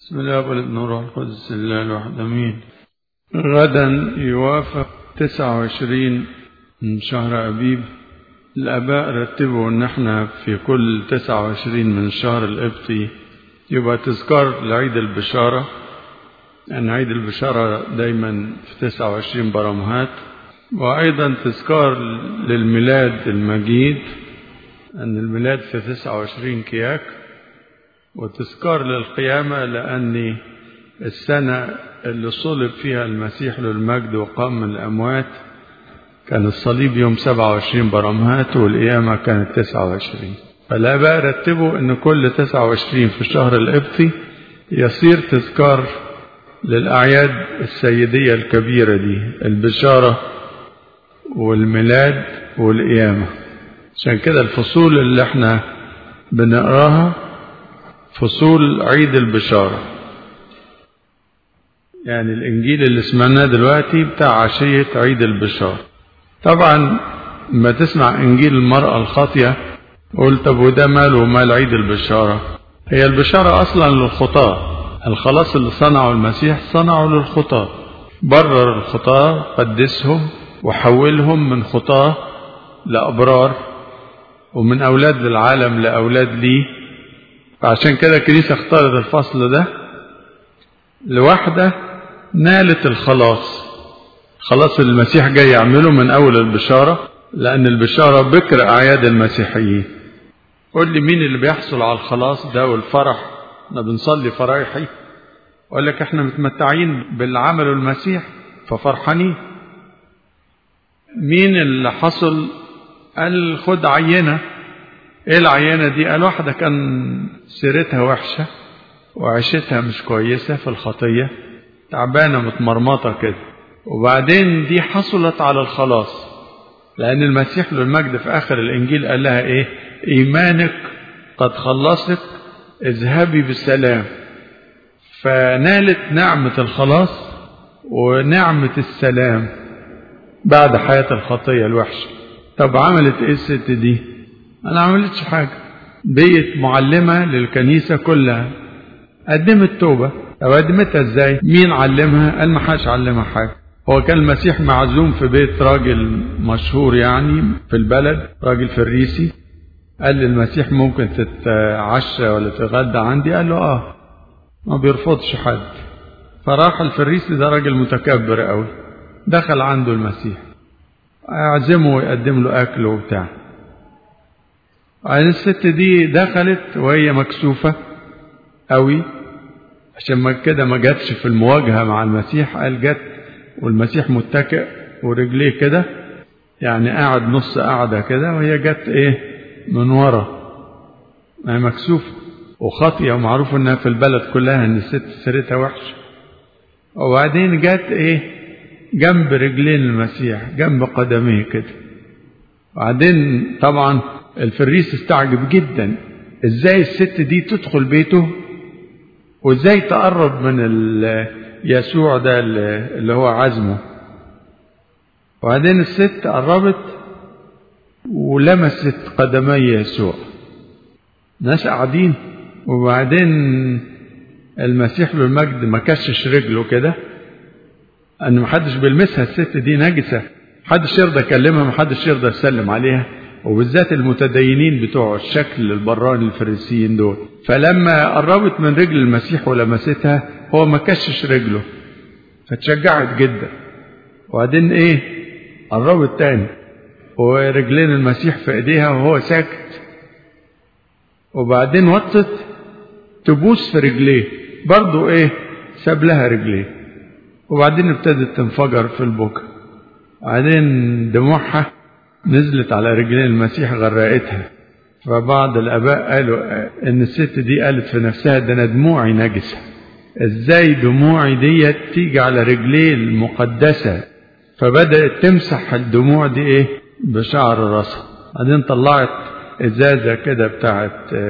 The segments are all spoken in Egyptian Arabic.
بسم الله والابن والروح القدس الله الواحد امين غدا يوافق 29 من شهر ابيب الاباء رتبوا ان احنا في كل 29 من الشهر القبطي يبقى تذكار لعيد البشاره يعني عيد البشاره دايما في 29 برمهات وايضا تذكار للميلاد المجيد ان الميلاد في 29 كياك وتذكار للقيامة لأن السنة اللي صلب فيها المسيح للمجد وقام من الأموات كان الصليب يوم 27 برمهات والقيامة كانت 29 فالآباء رتبوا أن كل 29 في الشهر القبطي يصير تذكار للأعياد السيدية الكبيرة دي البشارة والميلاد والقيامة عشان كده الفصول اللي احنا بنقراها فصول عيد البشارة يعني الإنجيل اللي سمعناه دلوقتي بتاع عشية عيد البشارة طبعا ما تسمع إنجيل المرأة الخاطية قلت طب وده ماله ومال عيد البشارة هي البشارة أصلا للخطاة الخلاص اللي صنعه المسيح صنعه للخطاة برر الخطاة قدسهم وحولهم من خطاة لأبرار ومن أولاد للعالم لأولاد ليه فعشان كده الكنيسة اختارت الفصل ده لواحدة نالت الخلاص خلاص اللي المسيح جاي يعمله من أول البشارة لأن البشارة بكر أعياد المسيحيين قول لي مين اللي بيحصل على الخلاص ده والفرح احنا بنصلي فرايحي أقول لك احنا متمتعين باللي عمله المسيح ففرحانين مين اللي حصل قال خد عينه ايه العينة دي قال واحدة كان سيرتها وحشة وعيشتها مش كويسة في الخطية تعبانة متمرمطة كده وبعدين دي حصلت على الخلاص لأن المسيح له المجد في آخر الإنجيل قال لها إيه إيمانك قد خلصك اذهبي بالسلام فنالت نعمة الخلاص ونعمة السلام بعد حياة الخطية الوحشة طب عملت إيه الست دي أنا عملتش حاجة بقيت معلمة للكنيسة كلها قدمت توبة طب قدمتها ازاي مين علمها قال ما حدش علمها حاجة هو كان المسيح معزوم في بيت راجل مشهور يعني في البلد راجل فريسي قال للمسيح ممكن تتعشى ولا تتغدى عندي قال له اه ما بيرفضش حد فراح الفريسي ده راجل متكبر قوي دخل عنده المسيح يعزمه ويقدم له اكل وبتاع الست دي دخلت وهي مكسوفة قوي عشان ما كده ما جاتش في المواجهة مع المسيح قال جت والمسيح متكئ ورجليه كده يعني قاعد نص قاعدة كده وهي جت ايه من ورا ما مكسوفة وخاطية ومعروف انها في البلد كلها ان الست سيرتها وحشة وبعدين جت ايه جنب رجلين المسيح جنب قدميه كده وبعدين طبعا الفريس استعجب جدا ازاي الست دي تدخل بيته وازاي تقرب من يسوع ده اللي هو عزمه وبعدين الست قربت ولمست قدمي يسوع ناس قاعدين وبعدين المسيح له المجد ما كشش رجله كده ان محدش بيلمسها الست دي نجسه محدش يرضى يكلمها محدش يرضى يسلم عليها وبالذات المتدينين بتوع الشكل البراني الفريسيين دول فلما قربت من رجل المسيح ولمستها هو ما كشش رجله فتشجعت جدا وبعدين ايه قربت تاني ورجلين المسيح في ايديها وهو ساكت وبعدين وطت تبوس في رجليه برضه ايه ساب لها رجليه وبعدين ابتدت تنفجر في البكا وبعدين دموعها نزلت على رجلين المسيح غرقتها فبعض الاباء قالوا ان الست دي قالت في نفسها ده انا دموعي نجسه ازاي دموعي ديت تيجي على رجليه المقدسه فبدات تمسح الدموع دي ايه بشعر راسها بعدين طلعت ازازه كده بتاعت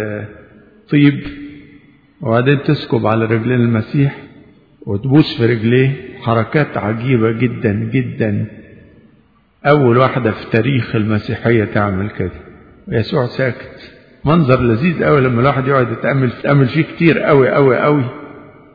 طيب وبعدين تسكب على رجلين المسيح وتبوس في رجليه حركات عجيبه جدا جدا أول واحدة في تاريخ المسيحية تعمل كده ويسوع ساكت منظر لذيذ قوي لما الواحد يقعد يتأمل يتأمل فيه كتير قوي قوي قوي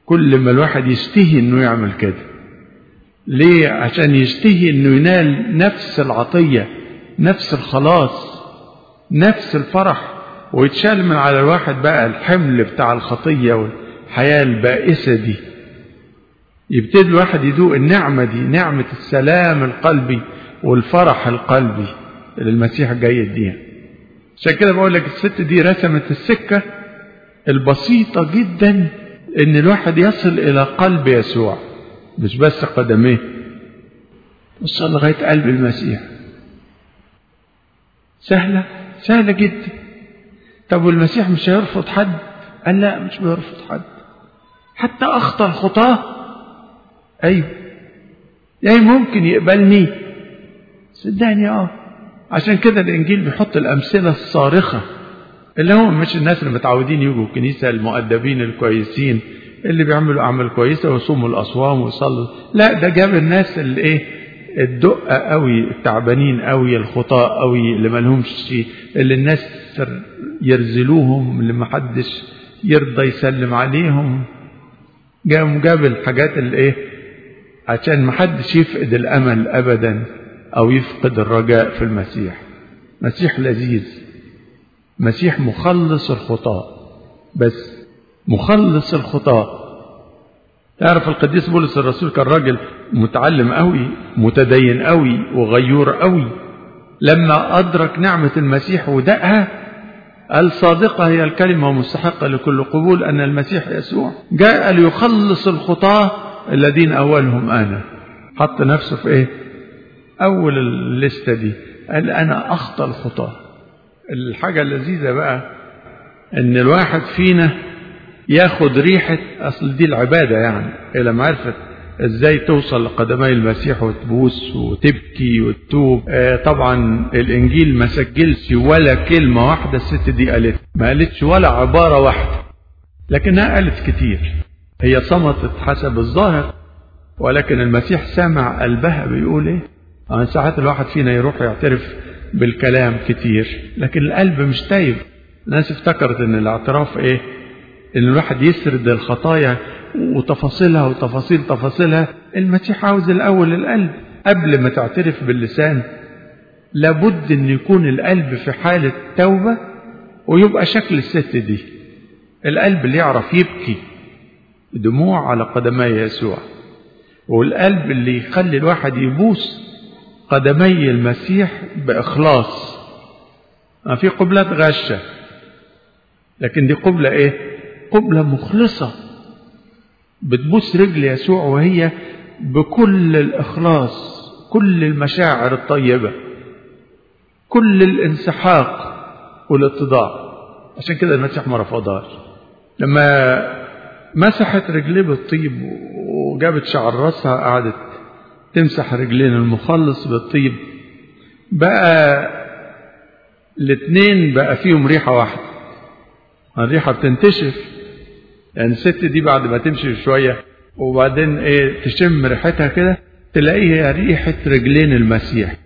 كل ما الواحد يشتهي انه يعمل كده ليه عشان يشتهي انه ينال نفس العطية نفس الخلاص نفس الفرح ويتشال من على الواحد بقى الحمل بتاع الخطية والحياة البائسة دي يبتدي الواحد يدوق النعمة دي نعمة السلام القلبي والفرح القلبي اللي المسيح جاي يديها عشان كده بقول لك الست دي رسمت السكة البسيطة جدا ان الواحد يصل الى قلب يسوع مش بس قدميه وصل لغاية قلب المسيح سهلة سهلة جدا طب والمسيح مش هيرفض حد قال لا مش بيرفض حد حتى أخطى الخطاة أيوه يعني ممكن يقبلني صدقني اه عشان كده الإنجيل بيحط الأمثلة الصارخة اللي هم مش الناس اللي متعودين يجوا الكنيسة المؤدبين الكويسين اللي بيعملوا أعمال كويسة ويصوموا الأصوام ويصلوا لا ده جاب الناس اللي إيه الدقة قوي التعبانين قوي الخطاء قوي اللي مالهمش اللي الناس يرزلوهم اللي محدش يرضى يسلم عليهم جاب جاب الحاجات اللي ايه عشان محدش يفقد الامل ابدا او يفقد الرجاء في المسيح مسيح لذيذ مسيح مخلص الخطاة بس مخلص الخطاة تعرف القديس بولس الرسول كان راجل متعلم قوي متدين قوي وغيور قوي لما أدرك نعمة المسيح ودقها قال صادقة هي الكلمة ومستحقة لكل قبول أن المسيح يسوع جاء ليخلص الخطاة الذين أولهم أنا حط نفسه في إيه أول الليستة دي قال أنا أخطى الخطاة الحاجة اللذيذة بقى أن الواحد فينا ياخد ريحة أصل دي العبادة يعني إلى معرفة ازاي توصل لقدمي المسيح وتبوس وتبكي وتتوب آه طبعا الانجيل ما سجلش ولا كلمه واحده الست دي قالت ما قالتش ولا عباره واحده لكنها قالت كتير هي صمتت حسب الظاهر ولكن المسيح سمع قلبها بيقول ايه آه ساعات الواحد فينا يروح يعترف بالكلام كتير لكن القلب مش تايب الناس افتكرت ان الاعتراف ايه ان الواحد يسرد الخطايا وتفاصيلها وتفاصيل تفاصيلها المسيح عاوز الاول القلب قبل ما تعترف باللسان لابد ان يكون القلب في حالة توبة ويبقى شكل الست دي القلب اللي يعرف يبكي دموع على قدمي يسوع والقلب اللي يخلي الواحد يبوس قدمي المسيح بإخلاص ما في قبلات غشة لكن دي قبلة ايه قبلة مخلصة بتبوس رجل يسوع وهي بكل الإخلاص كل المشاعر الطيبة كل الانسحاق والاتضاع عشان كده المسيح ما رفضهاش لما مسحت رجليه بالطيب وجابت شعر راسها قعدت تمسح رجلين المخلص بالطيب بقى الاثنين بقى فيهم ريحة واحدة الريحة بتنتشر يعني الست دي بعد ما تمشي شوية وبعدين ايه تشم ريحتها كده تلاقيها ريحة رجلين المسيح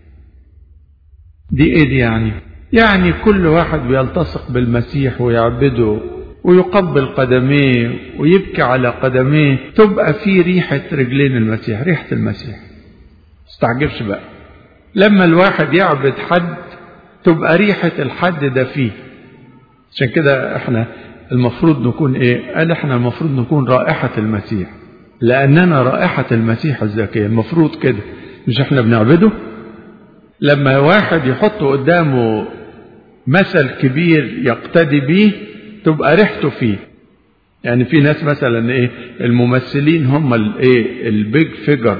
دي ايه دي يعني يعني كل واحد بيلتصق بالمسيح ويعبده ويقبل قدميه ويبكي على قدميه تبقى في ريحة رجلين المسيح ريحة المسيح استعجبش بقى لما الواحد يعبد حد تبقى ريحة الحد ده فيه عشان كده احنا المفروض نكون ايه قال احنا المفروض نكون رائحة المسيح لأننا رائحة المسيح الزكية المفروض كده مش احنا بنعبده لما واحد يحط قدامه مثل كبير يقتدي بيه تبقى ريحته فيه يعني في ناس مثلا ايه الممثلين هم الايه البيج فيجر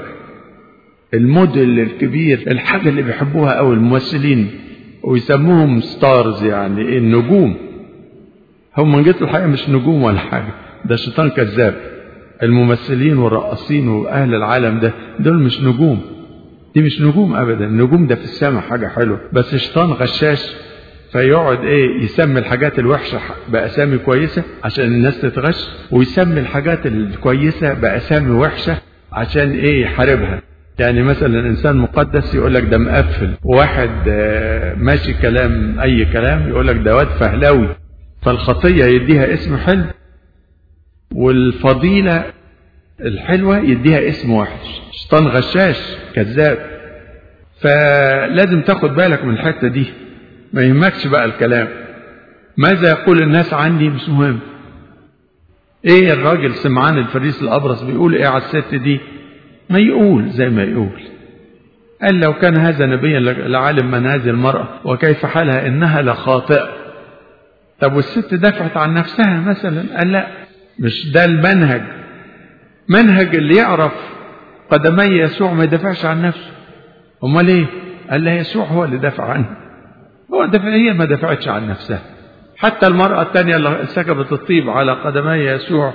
الموديل الكبير الحاجة اللي بيحبوها قوي الممثلين ويسموهم ستارز يعني ايه النجوم هم من جهة الحقيقة مش نجوم ولا حاجة ده شيطان كذاب الممثلين والرقاصين واهل العالم ده دول مش نجوم دي مش نجوم ابدا النجوم ده في السماء حاجة حلوة بس شيطان غشاش فيقعد ايه يسمي الحاجات الوحشة بأسامي كويسة عشان الناس تتغش ويسمي الحاجات الكويسة بأسامي وحشة عشان ايه يحاربها يعني مثلا انسان مقدس يقول لك ده مقفل وواحد ماشي كلام اي كلام يقول لك ده واد فهلاوي فالخطية يديها اسم حلو والفضيلة الحلوة يديها اسم وحش شيطان غشاش كذاب فلازم تاخد بالك من الحتة دي ما يهمكش بقى الكلام ماذا يقول الناس عني مش مهم ايه الراجل سمعان الفريس الابرص بيقول ايه على الست دي ما يقول زي ما يقول قال لو كان هذا نبيا لعالم من هذه المرأة وكيف حالها إنها لخاطئة طب والست دفعت عن نفسها مثلا قال لا مش ده المنهج منهج اللي يعرف قدمي يسوع ما يدافعش عن نفسه امال ايه قال لها يسوع هو اللي دافع عنها هو دفع هي ما دفعتش عن نفسها حتى المرأة الثانية اللي سكبت الطيب على قدمي يسوع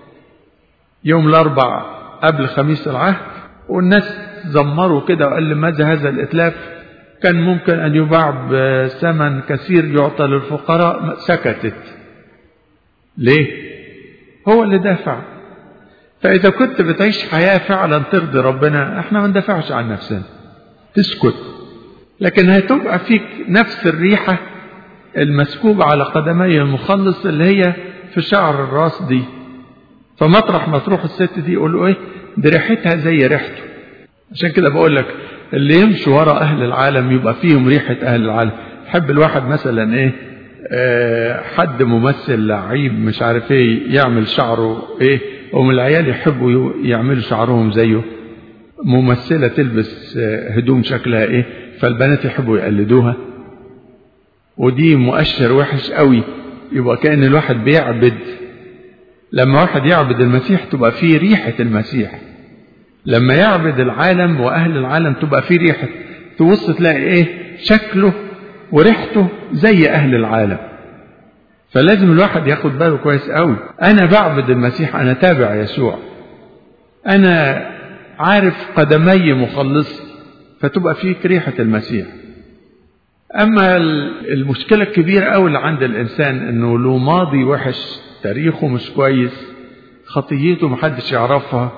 يوم الأربع قبل خميس العهد والناس زمروا كده وقال لماذا هذا الإتلاف كان ممكن أن يباع بثمن كثير يعطى للفقراء سكتت ليه هو اللي دافع فإذا كنت بتعيش حياة فعلا ترضي ربنا احنا ما ندافعش عن نفسنا تسكت لكن هتبقى فيك نفس الريحة المسكوبة على قدمي المخلص اللي هي في شعر الراس دي فمطرح ما تروح الست دي يقول له ايه دي ريحتها زي ريحته عشان كده بقول لك اللي يمشي ورا اهل العالم يبقى فيهم ريحة اهل العالم حب الواحد مثلا ايه آه حد ممثل لعيب مش عارف ايه يعمل شعره ايه ومن العيال يحبوا يعملوا شعرهم زيه ممثلة تلبس هدوم شكلها ايه فالبنات يحبوا يقلدوها ودي مؤشر وحش قوي يبقى كأن الواحد بيعبد لما واحد يعبد المسيح تبقى فيه ريحة المسيح لما يعبد العالم وأهل العالم تبقى فيه ريحة تبص تلاقي ايه شكله وريحته زي أهل العالم فلازم الواحد ياخد باله كويس قوي أنا بعبد المسيح أنا تابع يسوع أنا عارف قدمي مخلص فتبقى فيك ريحة المسيح أما المشكلة الكبيرة أوي اللي عند الإنسان إنه له ماضي وحش تاريخه مش كويس خطيته محدش يعرفها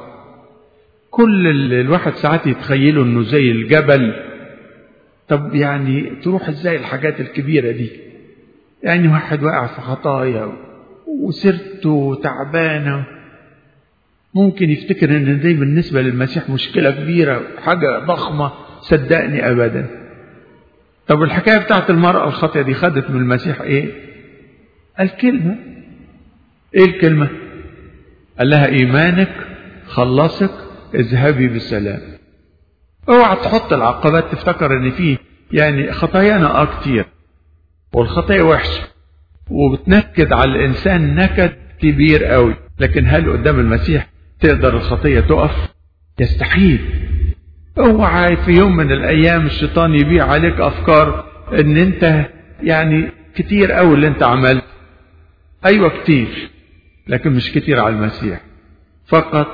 كل اللي الواحد ساعات يتخيله إنه زي الجبل طب يعني تروح إزاي الحاجات الكبيرة دي يعني واحد واقع في خطايا وسيرته تعبانة ممكن يفتكر ان دي بالنسبة للمسيح مشكلة كبيرة حاجة ضخمة صدقني ابدا طب الحكاية بتاعت المرأة الخاطئة دي خدت من المسيح ايه الكلمة ايه الكلمة قال لها ايمانك خلصك اذهبي بسلام اوعى تحط العقبات تفتكر ان فيه يعني خطايانا اه كتير والخطايا وحشة وبتنكد على الانسان نكد كبير قوي لكن هل قدام المسيح تقدر الخطية تقف يستحيل اوعى في يوم من الايام الشيطان يبيع عليك افكار ان انت يعني كتير قوي اللي انت عملت ايوه كتير لكن مش كتير على المسيح فقط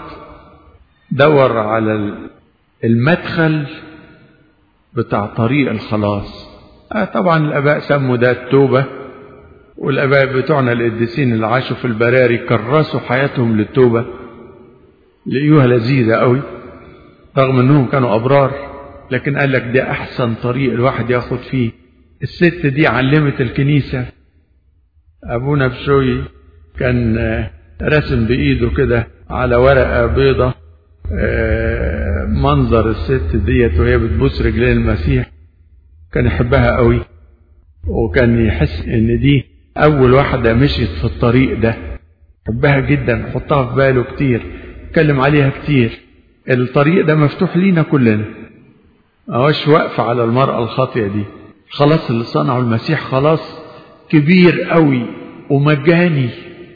دور على المدخل بتاع طريق الخلاص آه طبعا الاباء سموا ده التوبه والاباء بتوعنا القديسين اللي عاشوا في البراري كرسوا حياتهم للتوبه لقيوها لذيذه قوي رغم انهم كانوا ابرار لكن قال لك ده احسن طريق الواحد ياخد فيه الست دي علمت الكنيسه ابونا بشوي كان رسم بايده كده على ورقه بيضه منظر الست ديت وهي بتبوس رجلين المسيح كان يحبها قوي وكان يحس ان دي اول واحده مشيت في الطريق ده حبها جدا حطها في باله كتير اتكلم عليها كتير الطريق ده مفتوح لينا كلنا اهوش واقفة على المرأة الخاطئة دي خلاص اللي صنعه المسيح خلاص كبير قوي ومجاني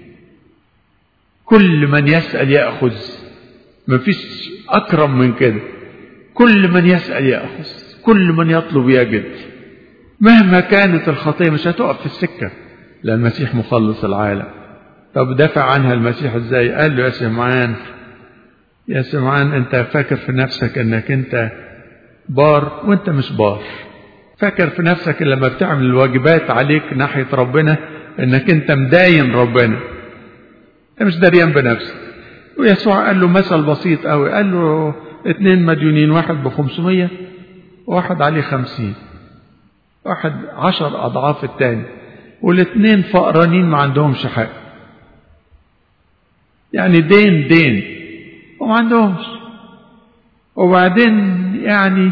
كل من يسأل يأخذ مفيش أكرم من كده كل من يسأل يأخذ كل من يطلب يجد مهما كانت الخطية مش هتقف في السكة لأن المسيح مخلص العالم طب دافع عنها المسيح ازاي قال له يا سمعان يا سمعان انت فاكر في نفسك انك انت بار وانت مش بار فاكر في نفسك لما بتعمل الواجبات عليك ناحية ربنا انك انت مداين ربنا انت مش دريان بنفسك ويسوع قال له مثل بسيط قوي قال له اتنين مديونين واحد بخمسمية وواحد عليه خمسين واحد عشر أضعاف التاني والاتنين فقرانين ما عندهمش حاجة يعني دين دين وما عندهمش وبعدين يعني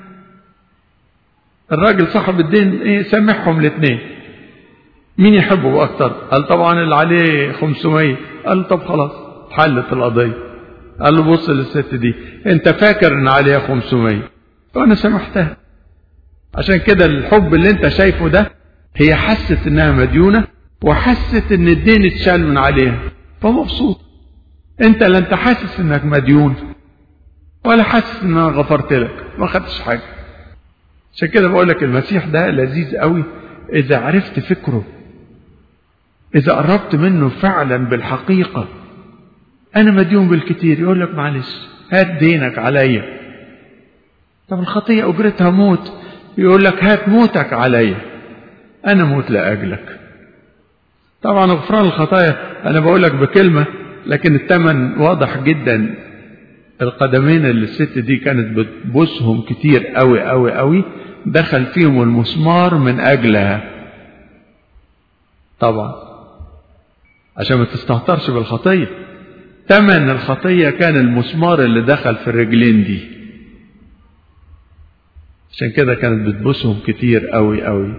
الراجل صاحب الدين ايه سامحهم الاثنين مين يحبه اكتر قال طبعا اللي عليه 500 قال طب خلاص حلت القضيه قال له بص للست دي انت فاكر ان عليها 500 وانا سامحتها عشان كده الحب اللي انت شايفه ده هي حست انها مديونه وحست ان الدين اتشال من عليها فمبسوط انت لا انت حاسس انك مديون ولا حاسس ان انا غفرت لك ما خدتش حاجه عشان كده بقول لك المسيح ده لذيذ قوي اذا عرفت فكره اذا قربت منه فعلا بالحقيقه انا مديون بالكتير يقول لك معلش هات دينك عليا طب الخطيه اجرتها موت يقول لك هات موتك عليا انا موت لاجلك طبعا غفران الخطايا انا بقول لك بكلمه لكن الثمن واضح جدا القدمين اللي الست دي كانت بتبوسهم كتير قوي قوي قوي دخل فيهم المسمار من اجلها طبعا عشان ما تستهترش بالخطيه ثمن الخطيه كان المسمار اللي دخل في الرجلين دي عشان كده كانت بتبوسهم كتير قوي قوي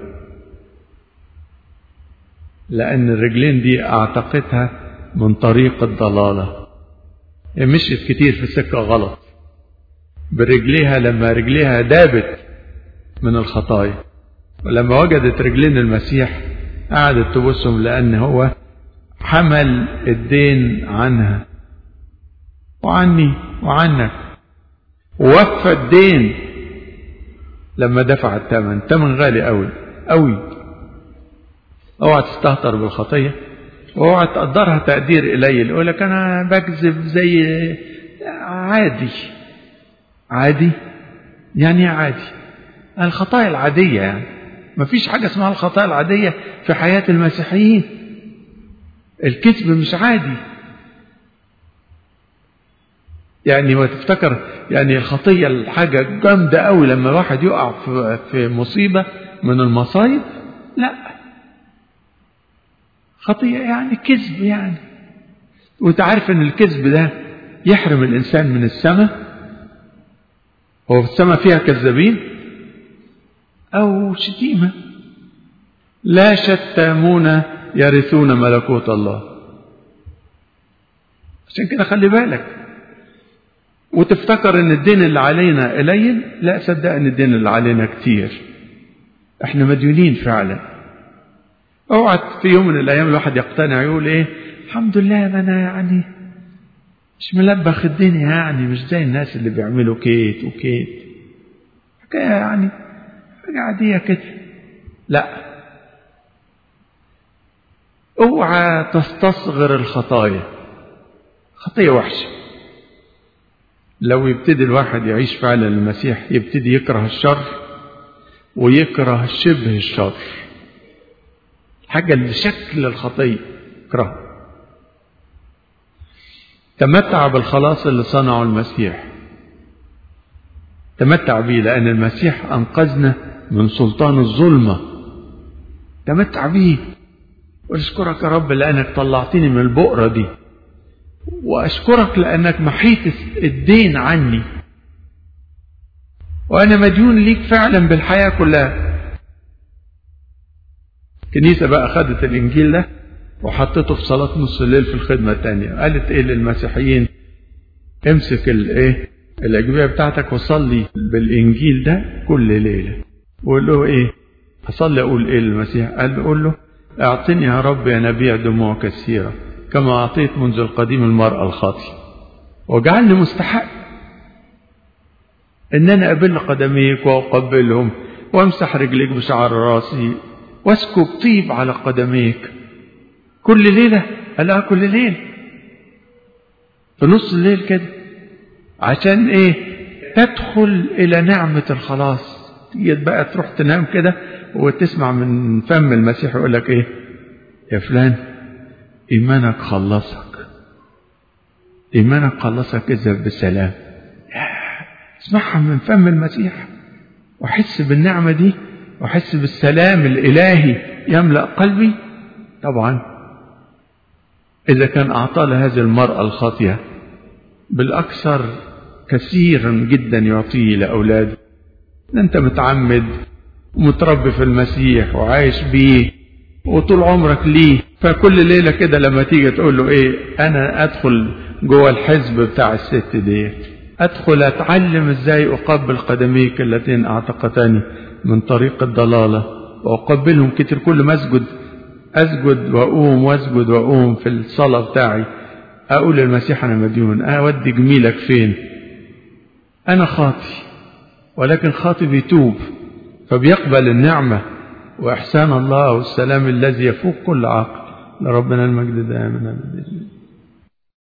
لان الرجلين دي اعتقدها من طريق الضلاله مشيت كتير في سكة غلط برجليها لما رجليها دابت من الخطايا ولما وجدت رجلين المسيح قعدت تبصهم لأن هو حمل الدين عنها وعني وعنك ووفى الدين لما دفع الثمن ثمن غالي قوي قوي اوعى تستهتر بالخطيه واوعى تقدرها تقدير قليل يقول لك انا بكذب زي عادي عادي يعني عادي الخطايا العادية يعني ما فيش حاجة اسمها الخطايا العادية في حياة المسيحيين الكذب مش عادي يعني ما تفتكر يعني الخطية الحاجة جامدة قوي لما واحد يقع في, في مصيبة من المصايب لا خطية يعني كذب يعني وانت عارف ان الكذب ده يحرم الانسان من السماء هو في السماء فيها كذابين او شتيمة لا شتامون يرثون ملكوت الله عشان كده خلي بالك وتفتكر ان الدين اللي علينا قليل لا صدق ان الدين اللي علينا كتير احنا مديونين فعلا اوعى في يوم من الايام الواحد يقتنع يقول ايه الحمد لله ما انا يعني مش ملبخ الدنيا يعني مش زي الناس اللي بيعملوا كيت وكيت حكايه يعني حاجه عاديه كده لا اوعى تستصغر الخطايا خطيه وحشه لو يبتدي الواحد يعيش فعلا المسيح يبتدي يكره الشر ويكره شبه الشر حاجة اللي شكل الخطية يكرهها تمتع بالخلاص اللي صنعه المسيح تمتع به لأن المسيح أنقذنا من سلطان الظلمة تمتع به واشكرك يا رب لأنك طلعتني من البؤرة دي وأشكرك لأنك محيت الدين عني وأنا مديون ليك فعلا بالحياة كلها كنيسة بقى خدت الإنجيل ده وحطته في صلاة نص الليل في الخدمة الثانية قالت إيه للمسيحيين امسك الإيه الأجبية بتاعتك وصلي بالإنجيل ده كل ليلة وقول له إيه أصلي أقول إيه للمسيح قال له قول له أعطني يا رب ينابيع دموع كثيرة كما أعطيت منذ القديم المرأة الخاطئة واجعلني مستحق إن أنا أقبل قدميك وأقبلهم وأمسح رجليك بشعر راسي واسكب طيب على قدميك كل ليلة قال لها كل ليلة في نص الليل كده عشان ايه تدخل الى نعمة الخلاص تيجي بقى تروح تنام كده وتسمع من فم المسيح يقول لك ايه يا فلان ايمانك خلصك ايمانك خلصك اذهب بسلام اسمعها من فم المسيح واحس بالنعمة دي واحس بالسلام الالهي يملأ قلبي طبعا إذا كان أعطى هذه المرأة الخاطئة بالأكثر كثيرا جدا يعطيه لأولاده أنت متعمد ومتربي في المسيح وعايش بيه وطول عمرك ليه فكل ليلة كده لما تيجي تقول له ايه انا ادخل جوه الحزب بتاع الست دي ادخل اتعلم ازاي اقبل قدميك اللتين اعتقتني من طريق الضلالة واقبلهم كتير كل ما اسجد اسجد واقوم واسجد واقوم في الصلاة بتاعي اقول للمسيح انا مديون اودي جميلك فين انا خاطي ولكن خاطي بيتوب فبيقبل النعمة وإحسان الله والسلام الذي يفوق كل عقل لربنا المجد دائما